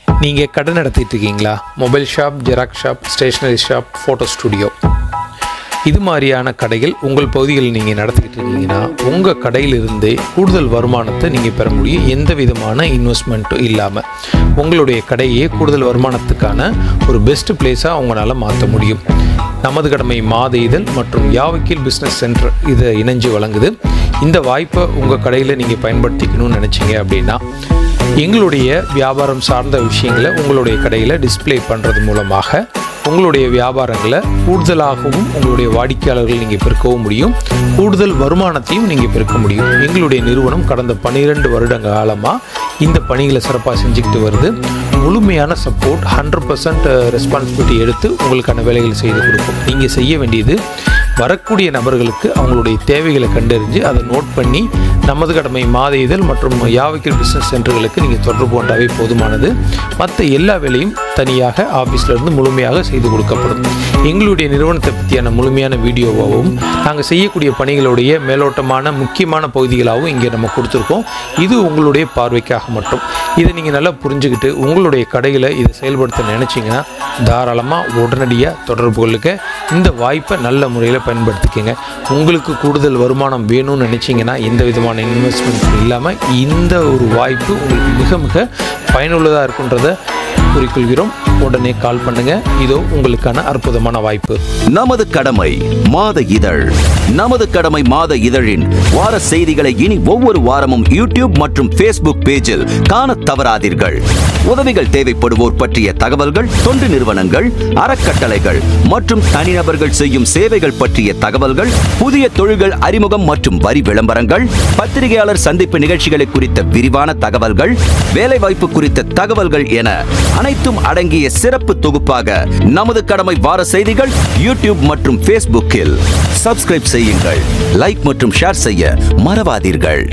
நீங்கள் கடை நடத்திட்டு இருக்கீங்களா mobile shop xerox shop stationery shop photo studio இது மாதிரியான கடைகள் உங்கள் பகுதிகளில் நீங்கள் நடத்திக்கிட்டு இருக்கீங்கன்னா உங்கள் கடையிலிருந்தே கூடுதல் வருமானத்தை நீங்கள் பெற முடியும் எந்த விதமான இன்வெஸ்ட்மெண்ட்டும் இல்லாமல் உங்களுடைய கடையே கூடுதல் வருமானத்துக்கான ஒரு பெஸ்ட் பிளேஸாக உங்களால் மாற்ற முடியும் நமது கடமை மாத இதழ் மற்றும் யாவக்கீல் பிஸ்னஸ் சென்டர் இதை இணைஞ்சு வழங்குது இந்த வாய்ப்பை உங்கள் கடையில் நீங்கள் பயன்படுத்திக்கணும்னு நினச்சிங்க அப்படின்னா எங்களுடைய வியாபாரம் சார்ந்த விஷயங்களை உங்களுடைய கடையில் டிஸ்ப்ளே பண்ணுறது மூலமாக உங்களுடைய வியாபாரங்களை கூடுதலாகவும் உங்களுடைய வாடிக்கையாளர்கள் நீங்கள் பெருக்கவும் முடியும் கூடுதல் வருமானத்தையும் நீங்கள் பெருக்க முடியும் எங்களுடைய நிறுவனம் கடந்த பன்னிரெண்டு வருட காலமாக இந்த பணிகளை சிறப்பாக செஞ்சுக்கிட்டு வருது முழுமையான சப்போர்ட் ஹண்ட்ரட் பர்சன்ட் ரெஸ்பான்சிபிலிட்டி எடுத்து உங்களுக்கான வேலைகளை செய்து கொடுக்கும் நீங்கள் செய்ய வேண்டியது வரக்கூடிய நபர்களுக்கு அவங்களுடைய தேவைகளை கண்டறிஞ்சு அதை நோட் பண்ணி நமது கடமை மாத இதழ் மற்றும் யாவைக்கல் பிஸ்னஸ் சென்டர்களுக்கு நீங்கள் தொடர்பு கொண்டாவே போதுமானது மற்ற எல்லா வேலையும் தனியாக ஆஃபீஸில் இருந்து முழுமையாக செய்து கொடுக்கப்படும் எங்களுடைய நிறுவனத்தை பற்றியான முழுமையான வீடியோவாகவும் நாங்கள் செய்யக்கூடிய பணிகளுடைய மேலோட்டமான முக்கியமான பகுதிகளாகவும் இங்கே நம்ம கொடுத்துருக்கோம் இது உங்களுடைய பார்வைக்காக மட்டும் இதை நீங்கள் நல்லா புரிஞ்சுக்கிட்டு உங்களுடைய கடையில் இதை செயல்படுத்த நினச்சிங்கன்னா தாராளமாக உடனடியாக தொடர்பு கொள்ளுங்க இந்த வாய்ப்பை நல்ல முறையில் பயன்படுத்திக்கங்க உங்களுக்கு கூடுதல் வருமானம் வேணும்னு நினச்சிங்கன்னா எந்த விதமான இன்வெஸ்ட்மெண்ட் இல்லாமல் இந்த ஒரு வாய்ப்பு உங்களுக்கு மிக மிக பயனுள்ளதாக இருக்குன்றதை குறிக்கொள்கிறோம் உடனே கால் பண்ணுங்க இதோ உங்களுக்கான அற்புதமான வாய்ப்பு நமது கடமை மாத இதழ் நமது கடமை மாத இதழின் வார செய்திகளை இனி ஒவ்வொரு வாரமும் யூடியூப் மற்றும் ஃபேஸ்புக் பேஜில் காண தவறாதீர்கள் உதவிகள் தேவைப்படுவோர் பற்றிய தகவல்கள் தொண்டு நிறுவனங்கள் அறக்கட்டளைகள் மற்றும் தனிநபர்கள் செய்யும் சேவைகள் பற்றிய தகவல்கள் புதிய தொழில்கள் அறிமுகம் மற்றும் வரி விளம்பரங்கள் பத்திரிகையாளர் சந்திப்பு நிகழ்ச்சிகளை குறித்த விரிவான தகவல்கள் வேலைவாய்ப்பு குறித்த தகவல்கள் என அனைத்தும் அடங்கிய சிறப்பு தொகுப்பாக நமது கடமை வார செய்திகள் யூடியூப் மற்றும் ஃபேஸ்புக்கில் சப்ஸ்கிரைப் செய்யுங்கள் லைக் மற்றும் ஷேர் செய்ய மறவாதீர்கள்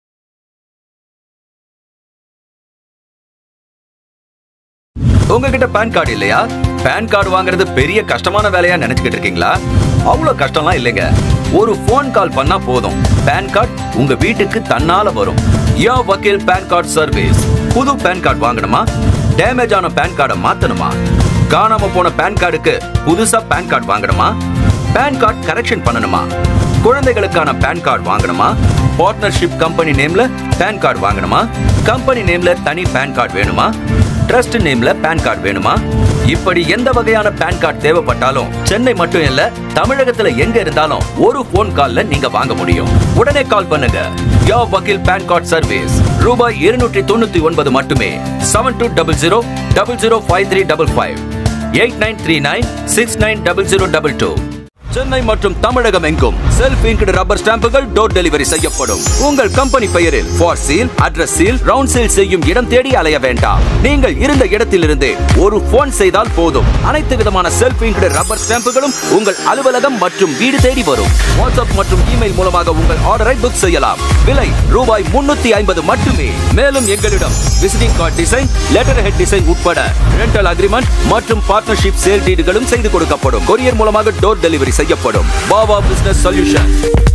உங்ககிட்ட பேன் கார்டு இல்லையா பேன் கார்டு வாங்குறது பெரிய கஷ்டமான வேலையா நினைச்சுக்கிட்டு இருக்கீங்களா அவ்வளவு கஷ்டம்லாம் இல்லைங்க ஒரு ஃபோன் கால் பண்ணா போதும் பேன் கார்டு உங்க வீட்டுக்கு தன்னால வரும் யோ வக்கீல் பேன் கார்டு சர்வீஸ் புது பேன் கார்டு வாங்கணுமா டேமேஜ் ஆன பேன் கார்டை மாத்தணுமா காணாம போன பேன் கார்டுக்கு புதுசா பேன் கார்டு வாங்கணுமா பேன் கார்டு கரெக்ஷன் பண்ணணுமா குழந்தைகளுக்கான பேன் கார்டு வாங்கணுமா பார்ட்னர்ஷிப் கம்பெனி நேம்ல பேன் கார்டு வாங்கணுமா கம்பெனி நேம்ல தனி பேன் கார்டு வேணுமா ட்ரஸ்ட் நேம்ல பேன் கார்டு வேணுமா இப்படி எந்த வகையான பேன் கார்டு தேவைப்பட்டாலும் சென்னை மட்டும் இல்ல தமிழகத்துல எங்க இருந்தாலும் ஒரு போன் கால்ல நீங்க வாங்க முடியும் உடனே கால் பண்ணுங்க யோ வக்கீல் பேன் கார்டு சர்வீஸ் ரூபாய் இருநூற்றி தொண்ணூத்தி ஒன்பது மட்டுமே seven two double zero double zero five three double five eight nine three nine six nine double zero double two Chennai மற்றும் தமிழகம் எங்கும் செல்ஃப் இங்க்டு ரப்பர் ஸ்டாம்புகள் டோர் டெலிவரி செய்யப்படும் உங்கள் கம்பெனி பெயரில் ஃபார் seal address seal round seal செய்யும் இடம் தேடி அலைய வேண்டாம் நீங்கள் இருந்த இடத்திலிருந்தே ஒரு போன் செய்தால் போதும் அனைத்து விதமான செல்ஃப் இங்க்டு ரப்பர் ஸ்டாம்புகளும் உங்கள் அலுவலகம் மற்றும் வீடு தேடி வரும் வாட்ஸ்அப் மற்றும் இமெயில் மூலமாக உங்கள் ஆர்டரை புக் செய்யலாம் விலை ரூபாய் முன்னூத்தி ஐம்பது மட்டுமே மேலும் எங்களிடம் visiting card design letter head design உட்பட ரெண்டல் அக்ரிமெண்ட் மற்றும் பார்ட்னர்ஷிப் சேல் டீடுகளும் செய்து கொடுக்கப்படும் கொரியர் மூலமாக டோர் டெலிவரி செய்யப்படும் பாபா பிசினஸ் சொல்யூஷன்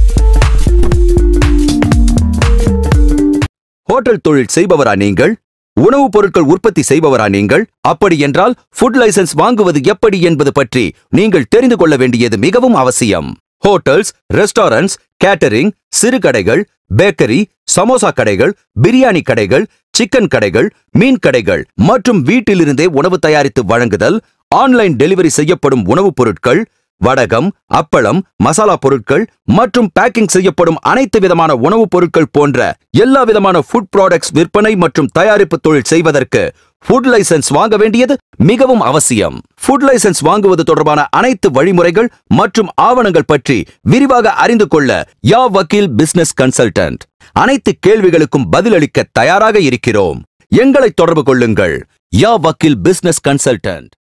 ஹோட்டல் தொழில் செய்பவரா நீங்கள் உணவுப் பொருட்கள் உற்பத்தி செய்பவரா நீங்கள் அப்படி என்றால் ஃபுட் லைசன்ஸ் வாங்குவது எப்படி என்பது பற்றி நீங்கள் தெரிந்து கொள்ள வேண்டியது மிகவும் அவசியம் ஹோட்டல்ஸ் ரெஸ்டாரண்ட்ஸ் கேட்டரிங் சிறு கடைகள் பேக்கரி சமோசா கடைகள் பிரியாணி கடைகள் சிக்கன் கடைகள் மீன் கடைகள் மற்றும் வீட்டிலிருந்தே உணவு தயாரித்து வழங்குதல் ஆன்லைன் டெலிவரி செய்யப்படும் உணவுப் பொருட்கள் வடகம் அப்பளம் மசாலா பொருட்கள் மற்றும் பேக்கிங் செய்யப்படும் அனைத்து விதமான உணவுப் பொருட்கள் போன்ற எல்லா விதமான ஃபுட் ப்ராடக்ட்ஸ் விற்பனை மற்றும் தயாரிப்பு தொழில் செய்வதற்கு ஃபுட் லைசன்ஸ் வாங்க வேண்டியது மிகவும் அவசியம் ஃபுட் லைசன்ஸ் வாங்குவது தொடர்பான அனைத்து வழிமுறைகள் மற்றும் ஆவணங்கள் பற்றி விரிவாக அறிந்து கொள்ள யா வக்கீல் பிசினஸ் கன்சல்டன்ட் அனைத்து கேள்விகளுக்கும் பதிலளிக்க தயாராக இருக்கிறோம் எங்களை தொடர்பு கொள்ளுங்கள் யா வக்கீல் பிசினஸ் கன்சல்டன்ட்